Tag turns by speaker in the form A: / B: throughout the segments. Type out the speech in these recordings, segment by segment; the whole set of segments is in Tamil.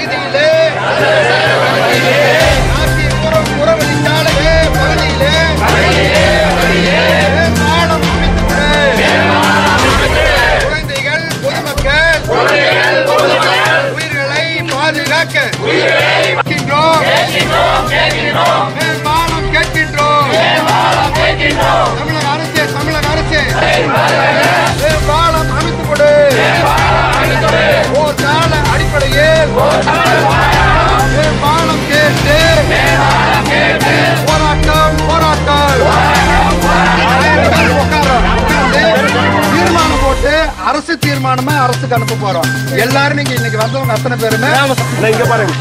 A: பகுதியிலே ராசிபுரம் புறவழிச்சாலையே பகுதியிலே மேம்பாலம் அமைத்துவிடு. குழந்தைகள் பொதுமக்கள் உயிர்களை பாதுகாக்க கேட்கின்றோம். மேம்பாலம் கேட்கின்றோம் தமிழக அரசே தமிழக அரசே மேம்பாலம் அமைத்துக் கொடு ஓர் கால அடிப்படையில் மேம்பாலம் கேட்டு போராட்டம் போராட்டம் உட்கார்ந்து தீர்மானம் போட்டு அரசு தீர்மானமா அரசுக்கு அனுப்ப போறோம் எல்லாரும் நீங்க இன்னைக்கு வந்தவங்க அத்தனை பேருமே
B: இங்க பாருங்க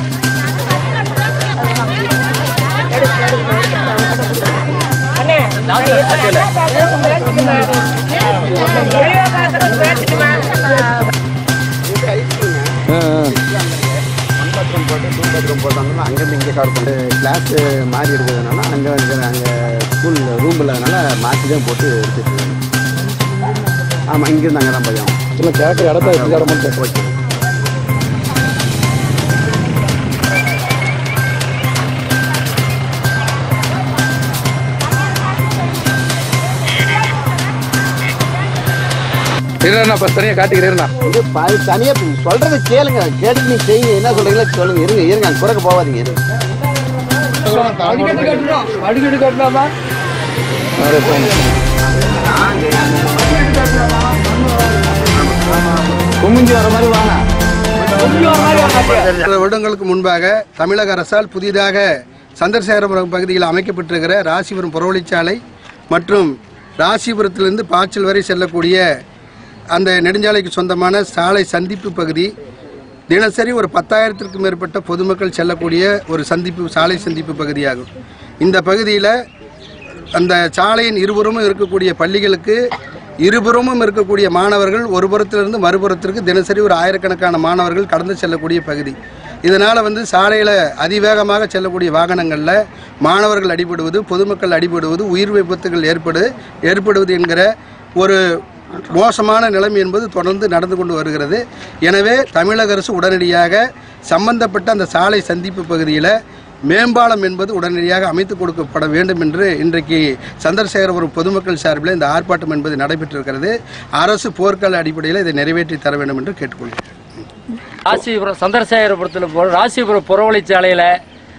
C: பாத்ரூம் போட்டு டூ பாத்ரூம் போட்டாங்கன்னா அங்கேருந்து இங்கே கவர் பண்ணிட்டு கிளாஸ் மாறி இருக்கிறதுனால அங்கே வந்து அங்கே ஸ்கூல் ரூம் இல்லாதனால மாற்றி தான் போட்டு எடுத்துட்டு ஆமாம் இங்கேருந்து அங்கே தான் பையன்
B: இல்லை கேட்குற இடத்த இந்த இடம் மட்டும்
C: ஓகே
B: இருண்ணா ஃபஸ்ட் தனியாக காட்டிக்கிறேண்ணா
C: இது பாதி தனியாக சொல்கிறத கேளுங்க கேட்டு நீ செய்யுங்க என்ன சொல்கிறீங்களோ சொல்லுங்க இருங்க இருங்க அங்கே குறைக்க போகாதீங்க இருங்க
B: அடிக்கடி கட்டலாமா குமிஞ்சி வர மாதிரி வாங்க
A: சில வருடங்களுக்கு முன்பாக தமிழக அரசால் புதிதாக சந்திரசேகரபுரம் பகுதியில் அமைக்கப்பட்டிருக்கிற ராசிபுரம் புறவழிச்சாலை மற்றும் ராசிபுரத்திலிருந்து பாய்ச்சல் வரை செல்லக்கூடிய அந்த நெடுஞ்சாலைக்கு சொந்தமான சாலை சந்திப்பு பகுதி தினசரி ஒரு பத்தாயிரத்திற்கும் மேற்பட்ட பொதுமக்கள் செல்லக்கூடிய ஒரு சந்திப்பு சாலை சந்திப்பு பகுதியாகும் இந்த பகுதியில் அந்த சாலையின் இருபுறமும் இருக்கக்கூடிய பள்ளிகளுக்கு இருபுறமும் இருக்கக்கூடிய மாணவர்கள் ஒரு புறத்திலிருந்து மறுபுறத்திற்கு தினசரி ஒரு ஆயிரக்கணக்கான மாணவர்கள் கடந்து செல்லக்கூடிய பகுதி இதனால் வந்து சாலையில் அதிவேகமாக செல்லக்கூடிய வாகனங்களில் மாணவர்கள் அடிபடுவது பொதுமக்கள் அடிபடுவது உயிர் விபத்துகள் ஏற்படு ஏற்படுவது என்கிற ஒரு மோசமான நிலைமை என்பது தொடர்ந்து நடந்து கொண்டு வருகிறது எனவே தமிழக அரசு உடனடியாக சம்பந்தப்பட்ட அந்த சாலை சந்திப்பு பகுதியில் மேம்பாலம் என்பது உடனடியாக அமைத்து கொடுக்கப்பட வேண்டும் என்று இன்றைக்கு சந்திரசேகரபுரம் பொதுமக்கள் சார்பில் இந்த ஆர்ப்பாட்டம் என்பது நடைபெற்றிருக்கிறது அரசு போர்க்கால அடிப்படையில் இதை நிறைவேற்றி தர வேண்டும் என்று கேட்டுக்கொள்கிறேன்
D: ராசிபுரம் சந்திரசேகரபுரத்தில் போ ராசிபுரம் புறவழிச்சாலையில்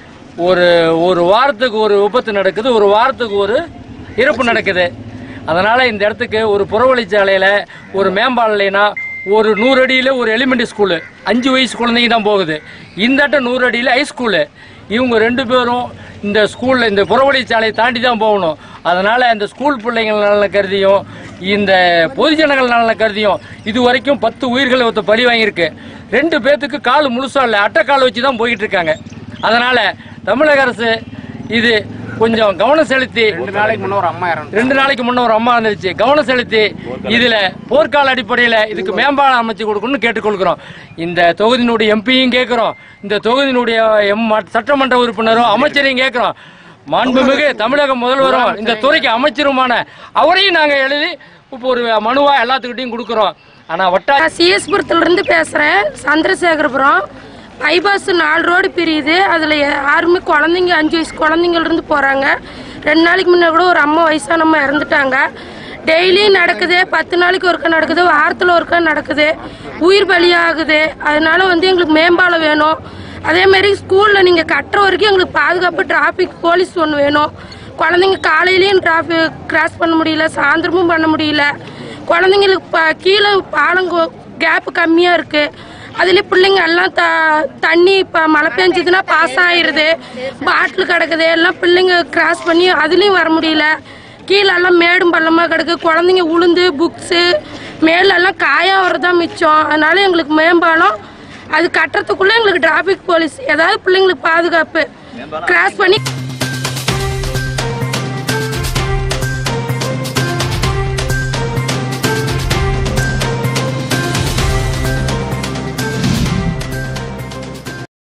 D: ஒரு ஒரு வாரத்துக்கு ஒரு விபத்து நடக்குது ஒரு வாரத்துக்கு ஒரு இறப்பு நடக்குது அதனால் இந்த இடத்துக்கு ஒரு புறவழிச்சாலையில் ஒரு மேம்பாலம் இல்லைன்னா ஒரு நூறு அடியில் ஒரு எலிமெண்ட்ரி ஸ்கூலு அஞ்சு வயசு குழந்தைங்க தான் போகுது இந்த இடத்த நூறு அடியில் ஹை ஸ்கூலு இவங்க ரெண்டு பேரும் இந்த ஸ்கூலில் இந்த புறவழிச்சாலையை தாண்டி தான் போகணும் அதனால் இந்த ஸ்கூல் பிள்ளைங்கள் நலனை கருதியும் இந்த பொதுஜனங்கள் நலனை கருதியும் இது வரைக்கும் பத்து உயிர்களை ஒருத்த பலி வாங்கியிருக்கு ரெண்டு பேர்த்துக்கு கால் முழுசா இல்லை அட்டைக்கால் வச்சு தான் போயிட்டு இருக்காங்க அதனால் தமிழக அரசு இது கொஞ்சம் கவனம் செலுத்தி ரெண்டு நாளைக்கு முன்ன ஒரு அம்மா ரெண்டு நாளைக்கு முன்ன ஒரு அம்மா இருந்துச்சு கவனம் செலுத்தி இதுல போர்க்கால அடிப்படையில் இதுக்கு மேம்பாலம் அமைச்சு கொடுக்கணும்னு கேட்டுக்கொள்கிறோம் இந்த தொகுதியினுடைய எம்பியும் கேட்கிறோம் இந்த தொகுதியினுடைய எம் சட்டமன்ற உறுப்பினரும் அமைச்சரையும் கேட்கிறோம் மாண்புமிகு தமிழக முதல்வரும் இந்த துறைக்கு அமைச்சருமான அவரையும் நாங்க எழுதி இப்போ ஒரு மனுவா எல்லாத்துக்கிட்டையும் கொடுக்குறோம் ஆனா வட்டார
E: நான் சிஎஸ்புரத்துல இருந்து பேசுறேன் சந்திரசேகரபுரம் பைபாஸ் நாலு ரோடு பிரியுது அதில் யாருமே குழந்தைங்க அஞ்சு வயசு குழந்தைங்கள இருந்து போகிறாங்க ரெண்டு நாளைக்கு முன்னே கூட ஒரு அம்மா வயசானம்மா இறந்துட்டாங்க டெய்லியும் நடக்குது பத்து நாளைக்கு ஒருக்கா நடக்குது வாரத்தில் ஒருக்கா நடக்குது உயிர் பலியாகுது அதனால வந்து எங்களுக்கு மேம்பாலம் வேணும் அதே மாதிரி ஸ்கூலில் நீங்கள் கட்டுற வரைக்கும் எங்களுக்கு பாதுகாப்பு டிராஃபிக் போலீஸ் ஒன்று வேணும் குழந்தைங்க காலையிலையும் டிராஃபிக் கிராஸ் பண்ண முடியல சாயந்தரமும் பண்ண முடியல குழந்தைங்களுக்கு ப கீழே பாலம் கேப்பு கம்மியாக இருக்குது அதுலேயே பிள்ளைங்க எல்லாம் த தண்ணி இப்போ மழை பெஞ்சதுன்னா பாஸ் ஆயிடுது பாட்டில் கிடக்குது எல்லாம் பிள்ளைங்க கிராஸ் பண்ணி அதுலேயும் வர முடியல கீழே எல்லாம் மேடும் பள்ளமாக கிடக்கு குழந்தைங்க உளுந்து புக்ஸு மேலெல்லாம் காயாக வரதான் மிச்சம் அதனால எங்களுக்கு மேம்பாலம் அது கட்டுறதுக்குள்ளே எங்களுக்கு டிராஃபிக் போலீஸ் ஏதாவது பிள்ளைங்களுக்கு பாதுகாப்பு கிராஸ் பண்ணி